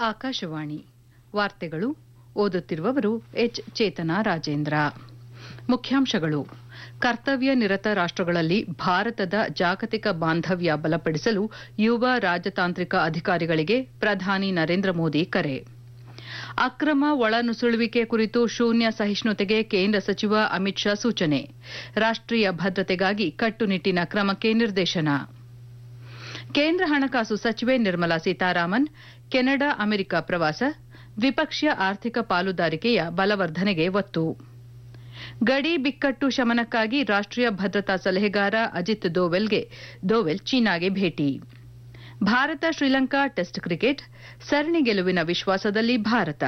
ಆಕಾಶವಾಣಿ ವಾರ್ತೆಗಳು ಓದುತ್ತಿರುವವರು ಎಚ್ ಚೇತನಾ ರಾಜೇಂದ್ರ ಮುಖ್ಯಾಂಶಗಳು ಕರ್ತವ್ಯ ನಿರತ ರಾಷ್ಟಗಳಲ್ಲಿ ಭಾರತದ ಜಾಗತಿಕ ಬಾಂಧವ್ಯ ಬಲಪಡಿಸಲು ಯುವ ರಾಜತಾಂತ್ರಿಕ ಅಧಿಕಾರಿಗಳಿಗೆ ಪ್ರಧಾನಿ ನರೇಂದ್ರ ಮೋದಿ ಕರೆ ಅಕ್ರಮ ಒಳನುಸುಳುವಿಕೆ ಕುರಿತು ಶೂನ್ಯ ಸಹಿಷ್ಣುತೆಗೆ ಕೇಂದ್ರ ಸಚಿವ ಅಮಿತ್ ಶಾ ಸೂಚನೆ ರಾಷ್ಟೀಯ ಭದ್ರತೆಗಾಗಿ ಕಟ್ಟುನಿಟ್ಟಿನ ಕ್ರಮಕ್ಕೆ ನಿರ್ದೇಶನ ಕೇಂದ್ರ ಹಣಕಾಸು ಸಚಿವೆ ನಿರ್ಮಲಾ ಸೀತಾರಾಮನ್ ಕೆನಡಾ ಅಮೆರಿಕ ಪ್ರವಾಸ ದ್ವಿಪಕ್ಷೀಯ ಆರ್ಥಿಕ ಪಾಲುದಾರಿಕೆಯ ಬಲವರ್ಧನೆಗೆ ಒತ್ತು ಗಡಿ ಬಿಕ್ಕಟ್ಟು ಶಮನಕ್ಕಾಗಿ ರಾಷ್ಟೀಯ ಭದ್ರತಾ ಸಲಹೆಗಾರ ಅಜಿತ್ ದೋವೆಲ್ಗೆ ದೋವೆಲ್ ಚೀನಾಗೆ ಭೇಟಿ ಭಾರತ ಶ್ರೀಲಂಕಾ ಟೆಸ್ಟ್ ಕ್ರಿಕೆಟ್ ಸರಣಿ ಗೆಲುವಿನ ವಿಶ್ವಾಸದಲ್ಲಿ ಭಾರತ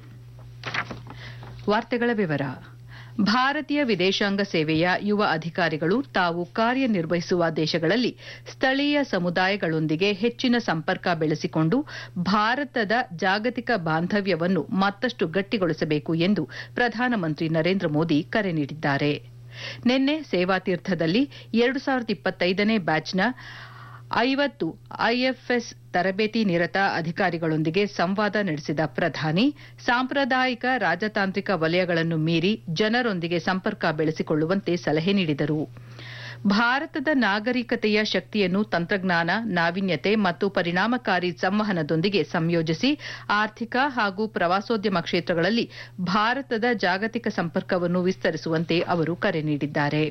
ವಾರ್ತೆಗಳ ವಿವರ ಭಾರತೀಯ ವಿದೇಶಾಂಗ ಸೇವೆಯ ಯುವ ಅಧಿಕಾರಿಗಳು ತಾವು ಕಾರ್ಯನಿರ್ವಹಿಸುವ ದೇಶಗಳಲ್ಲಿ ಸ್ಥಳೀಯ ಸಮುದಾಯಗಳೊಂದಿಗೆ ಹೆಚ್ಚಿನ ಸಂಪರ್ಕ ಬೆಳೆಸಿಕೊಂಡು ಭಾರತದ ಜಾಗತಿಕ ಬಾಂಧವ್ಯವನ್ನು ಮತ್ತಷ್ಟು ಗಟ್ಟಿಗೊಳಿಸಬೇಕು ಎಂದು ಪ್ರಧಾನಮಂತ್ರಿ ನರೇಂದ್ರ ಮೋದಿ ಕರೆ ನೀಡಿದ್ದಾರೆ ನಿನ್ನೆ ಸೇವಾತೀರ್ಥದಲ್ಲಿ ಎರಡು ಸಾವಿರದ ಇಪ್ಪತ್ತೈದನೇ ಬ್ಯಾಚ್ನ ಐವತ್ತು ಐಎಫ್ಎಸ್ ತರಬೇತಿ ನಿರತ ಅಧಿಕಾರಿಗಳೊಂದಿಗೆ ಸಂವಾದ ನಡೆಸಿದ ಪ್ರಧಾನಿ ಸಾಂಪ್ರದಾಯಿಕ ರಾಜತಾಂತ್ರಿಕ ವಲಯಗಳನ್ನು ಮೀರಿ ಜನರೊಂದಿಗೆ ಸಂಪರ್ಕ ಬೆಳೆಸಿಕೊಳ್ಳುವಂತೆ ಸಲಹೆ ನೀಡಿದರು ಭಾರತದ ನಾಗರಿಕತೆಯ ಶಕ್ತಿಯನ್ನು ತಂತ್ರಜ್ಞಾನ ನಾವೀನ್ಯತೆ ಮತ್ತು ಪರಿಣಾಮಕಾರಿ ಸಂವಹನದೊಂದಿಗೆ ಸಂಯೋಜಿಸಿ ಆರ್ಥಿಕ ಹಾಗೂ ಪ್ರವಾಸೋದ್ಯಮ ಕ್ಷೇತ್ರಗಳಲ್ಲಿ ಭಾರತದ ಜಾಗತಿಕ ಸಂಪರ್ಕವನ್ನು ವಿಸ್ತರಿಸುವಂತೆ ಅವರು ಕರೆ ನೀಡಿದ್ದಾರೆ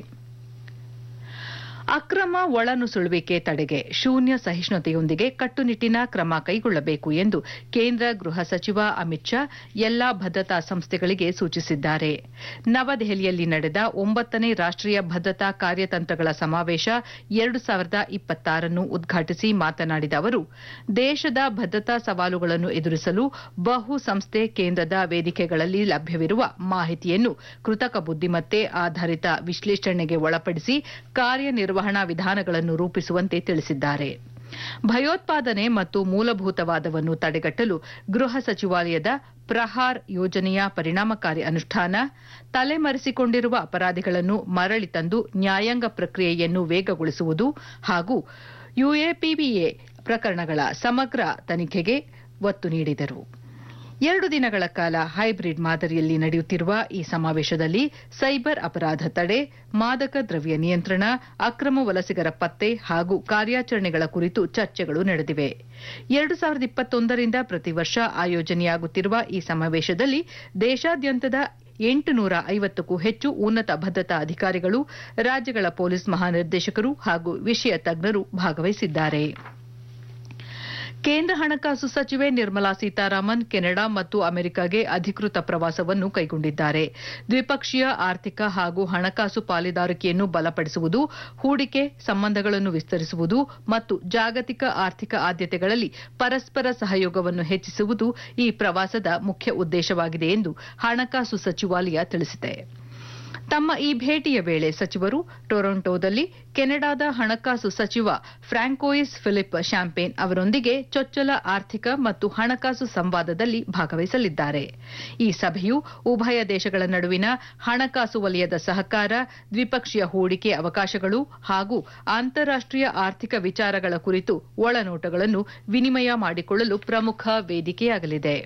ಅಕ್ರಮ ಒಳನುಸುಳುವಿಕೆ ತಡೆಗೆ ಶೂನ್ಯ ಸಹಿಷ್ಣುತೆಯೊಂದಿಗೆ ಕಟ್ಟುನಿಟ್ಟಿನ ಕ್ರಮ ಕೈಗೊಳ್ಳಬೇಕು ಎಂದು ಕೇಂದ್ರ ಗೃಹ ಸಚಿವ ಅಮಿತ್ ಶಾ ಎಲ್ಲಾ ಭದ್ರತಾ ಸಂಸ್ಥೆಗಳಿಗೆ ಸೂಚಿಸಿದ್ದಾರೆ ನವದೆಹಲಿಯಲ್ಲಿ ನಡೆದ ಒಂಬತ್ತನೇ ರಾಷ್ಟೀಯ ಭದ್ರತಾ ಕಾರ್ಯತಂತ್ರಗಳ ಸಮಾವೇಶ ಎರಡು ಸಾವಿರದ ಇಪ್ಪತ್ತಾರನ್ನು ಉದ್ಘಾಟಿಸಿ ಮಾತನಾಡಿದ ಅವರು ದೇಶದ ಭದ್ರತಾ ಸವಾಲುಗಳನ್ನು ಎದುರಿಸಲು ಬಹು ಸಂಸ್ಥೆ ಕೇಂದ್ರದ ವೇದಿಕೆಗಳಲ್ಲಿ ಲಭ್ಯವಿರುವ ಮಾಹಿತಿಯನ್ನು ಕೃತಕ ಬುದ್ದಿಮತ್ತೆ ಆಧಾರಿತ ವಿಶ್ಲೇಷಣೆಗೆ ಒಳಪಡಿಸಿ ಕಾರ್ಯನಿರ್ವ ನಿರ್ವಹಣಾ ವಿಧಾನಗಳನ್ನು ರೂಪಿಸುವಂತೆ ತಿಳಿಸಿದ್ದಾರೆ ಭಯೋತ್ಪಾದನೆ ಮತ್ತು ಮೂಲಭೂತವಾದವನ್ನು ತಡೆಗಟ್ಟಲು ಗೃಹ ಸಚಿವಾಲಯದ ಪ್ರಹಾರ್ ಯೋಜನೆಯ ಪರಿಣಾಮಕಾರಿ ಅನುಷ್ಠಾನ ತಲೆಮರೆಸಿಕೊಂಡಿರುವ ಅಪರಾಧಿಗಳನ್ನು ಮರಳಿ ತಂದು ನ್ಯಾಯಾಂಗ ಪ್ರಕ್ರಿಯೆಯನ್ನು ವೇಗಗೊಳಿಸುವುದು ಹಾಗೂ ಯುಎಪಿಬಿಎ ಪ್ರಕರಣಗಳ ಸಮಗ್ರ ತನಿಖೆಗೆ ಒತ್ತು ನೀಡಿದರು ಎರಡು ದಿನಗಳ ಕಾಲ ಹೈಬ್ರಿಡ್ ಮಾದರಿಯಲ್ಲಿ ನಡೆಯುತ್ತಿರುವ ಈ ಸಮಾವೇಶದಲ್ಲಿ ಸೈಬರ್ ಅಪರಾಧ ತಡೆ ಮಾದಕ ದ್ರವ್ಯ ನಿಯಂತ್ರಣ ಅಕ್ರಮ ವಲಸಿಗರ ಪತ್ತೆ ಹಾಗೂ ಕಾರ್ಯಾಚರಣೆಗಳ ಕುರಿತು ಚರ್ಚೆಗಳು ನಡೆದಿವೆ ಎರಡು ಸಾವಿರದ ಇಪ್ಪತ್ತೊಂದರಿಂದ ಪ್ರತಿ ವರ್ಷ ಆಯೋಜನೆಯಾಗುತ್ತಿರುವ ಈ ಸಮಾವೇಶದಲ್ಲಿ ದೇಶಾದ್ಯಂತದ ಎಂಟುನೂರ ಐವತ್ತಕ್ಕೂ ಹೆಚ್ಚು ಉನ್ನತ ಭದ್ರತಾ ಅಧಿಕಾರಿಗಳು ರಾಜ್ಯಗಳ ಪೊಲೀಸ್ ಮಹಾನಿರ್ದೇಶಕರು ಹಾಗೂ ವಿಷಯ ತಜ್ಞರು ಭಾಗವಹಿಸಿದ್ದಾರೆ ಕೇಂದ್ರ ಹಣಕಾಸು ಸಚಿವೆ ನಿರ್ಮಲಾ ಸೀತಾರಾಮನ್ ಕೆನಡಾ ಮತ್ತು ಅಮೆರಿಕಾಗೆ ಅಧಿಕೃತ ಪ್ರವಾಸವನ್ನು ಕೈಗೊಂಡಿದ್ದಾರೆ ದ್ವಿಪಕ್ಷೀಯ ಆರ್ಥಿಕ ಹಾಗೂ ಹಣಕಾಸು ಪಾಲುದಾರಿಕೆಯನ್ನು ಬಲಪಡಿಸುವುದು ಹೂಡಿಕೆ ಸಂಬಂಧಗಳನ್ನು ವಿಸ್ತರಿಸುವುದು ಮತ್ತು ಜಾಗತಿಕ ಆರ್ಥಿಕ ಆದ್ಯತೆಗಳಲ್ಲಿ ಪರಸ್ಪರ ಸಹಯೋಗವನ್ನು ಹೆಚ್ಚಿಸುವುದು ಈ ಪ್ರವಾಸದ ಮುಖ್ಯ ಉದ್ದೇಶವಾಗಿದೆ ಎಂದು ಹಣಕಾಸು ಸಚಿವಾಲಯ ತಿಳಿಸಿದೆ ತಮ್ಮ ಈ ಭೇಟಿಯ ವೇಳೆ ಸಚಿವರು ಟೊರೊಂಟೊದಲ್ಲಿ ಕೆನಡಾದ ಹಣಕಾಸು ಸಚಿವ ಫ್ರಾಂಕೋಯಿಸ್ ಫಿಲಿಪ್ ಶಾಂಪೇನ್ ಅವರೊಂದಿಗೆ ಚೊಚ್ಚಲ ಆರ್ಥಿಕ ಮತ್ತು ಹಣಕಾಸು ಸಂವಾದದಲ್ಲಿ ಭಾಗವಹಿಸಲಿದ್ದಾರೆ ಈ ಸಭೆಯು ಉಭಯ ದೇಶಗಳ ನಡುವಿನ ಹಣಕಾಸು ವಲಯದ ಸಹಕಾರ ದ್ವಿಪಕ್ಷೀಯ ಹೂಡಿಕೆ ಅವಕಾಶಗಳು ಹಾಗೂ ಅಂತಾರಾಷ್ಟೀಯ ಆರ್ಥಿಕ ವಿಚಾರಗಳ ಕುರಿತು ಒಳನೋಟಗಳನ್ನು ವಿನಿಮಯ ಮಾಡಿಕೊಳ್ಳಲು ಪ್ರಮುಖ ವೇದಿಕೆಯಾಗಲಿದೆ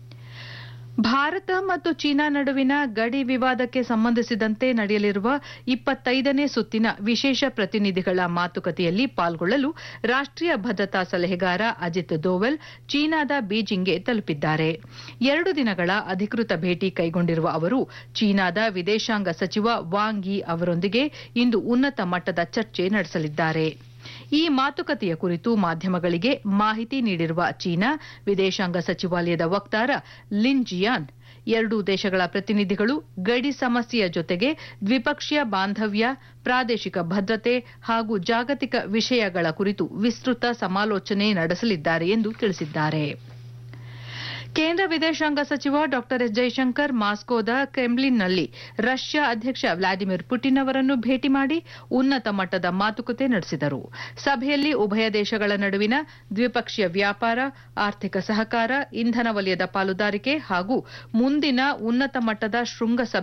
ಭಾರತ ಮತ್ತು ಚೀನಾ ನಡುವಿನ ಗಡಿ ವಿವಾದಕ್ಕೆ ಸಂಬಂಧಿಸಿದಂತೆ ನಡೆಯಲಿರುವ ಇಪ್ಪತ್ತೈದನೇ ಸುತ್ತಿನ ವಿಶೇಷ ಪ್ರತಿನಿಧಿಗಳ ಮಾತುಕತೆಯಲ್ಲಿ ಪಾಲ್ಗೊಳ್ಳಲು ರಾಷ್ಟೀಯ ಭದ್ರತಾ ಸಲಹೆಗಾರ ಅಜಿತ್ ದೋವಲ್ ಚೀನಾದ ಬೀಜಿಂಗ್ಗೆ ತಲುಪಿದ್ದಾರೆ ಎರಡು ದಿನಗಳ ಅಧಿಕೃತ ಭೇಟಿ ಕೈಗೊಂಡಿರುವ ಅವರು ಚೀನಾದ ವಿದೇಶಾಂಗ ಸಚಿವ ವಾಂಗ್ ಯಿ ಅವರೊಂದಿಗೆ ಇಂದು ಉನ್ನತ ಮಟ್ಟದ ಚರ್ಚೆ ನಡೆಸಲಿದ್ದಾರೆ ಈ ಮಾತುಕತೆಯ ಕುರಿತು ಮಾಧ್ಯಮಗಳಿಗೆ ಮಾಹಿತಿ ನೀಡಿರುವ ಚೀನಾ ವಿದೇಶಾಂಗ ಸಚಿವಾಲಯದ ವಕ್ತಾರ ಲಿನ್ ಜಿಯಾನ್ ಎರಡೂ ದೇಶಗಳ ಪ್ರತಿನಿಧಿಗಳು ಗಡಿ ಸಮಸ್ಯೆಯ ಜೊತೆಗೆ ದ್ವಿಪಕ್ಷೀಯ ಬಾಂಧವ್ಯ ಪ್ರಾದೇಶಿಕ ಭದ್ರತೆ ಹಾಗೂ ಜಾಗತಿಕ ವಿಷಯಗಳ ಕುರಿತು ವಿಸ್ತೃತ ಸಮಾಲೋಚನೆ ನಡೆಸಲಿದ್ದಾರೆ ಎಂದು ತಿಳಿಸಿದ್ದಾರೆ ಕೇಂದ್ರ ವಿದೇಶಾಂಗ ಸಚಿವ ಡಾ ಎಸ್ ಜೈಶಂಕರ್ ಮಾಸ್ಕೋದ ಕ್ರೆಮ್ಲಿನ್ನಲ್ಲಿ ರಷ್ಯಾ ಅಧ್ಯಕ್ಷ ವ್ಲಾದಿಮಿರ್ ಪುಟಿನ್ ಅವರನ್ನು ಭೇಟಿ ಮಾಡಿ ಉನ್ನತ ಮಟ್ಟದ ಮಾತುಕತೆ ನಡೆಸಿದರು ಸಭೆಯಲ್ಲಿ ಉಭಯ ದೇಶಗಳ ನಡುವಿನ ದ್ವಿಪಕ್ಷೀಯ ವ್ಯಾಪಾರ ಆರ್ಥಿಕ ಸಹಕಾರ ಇಂಧನ ವಲಯದ ಪಾಲುದಾರಿಕೆ ಹಾಗೂ ಮುಂದಿನ ಉನ್ನತ ಮಟ್ಟದ ಶೃಂಗಸಭೆ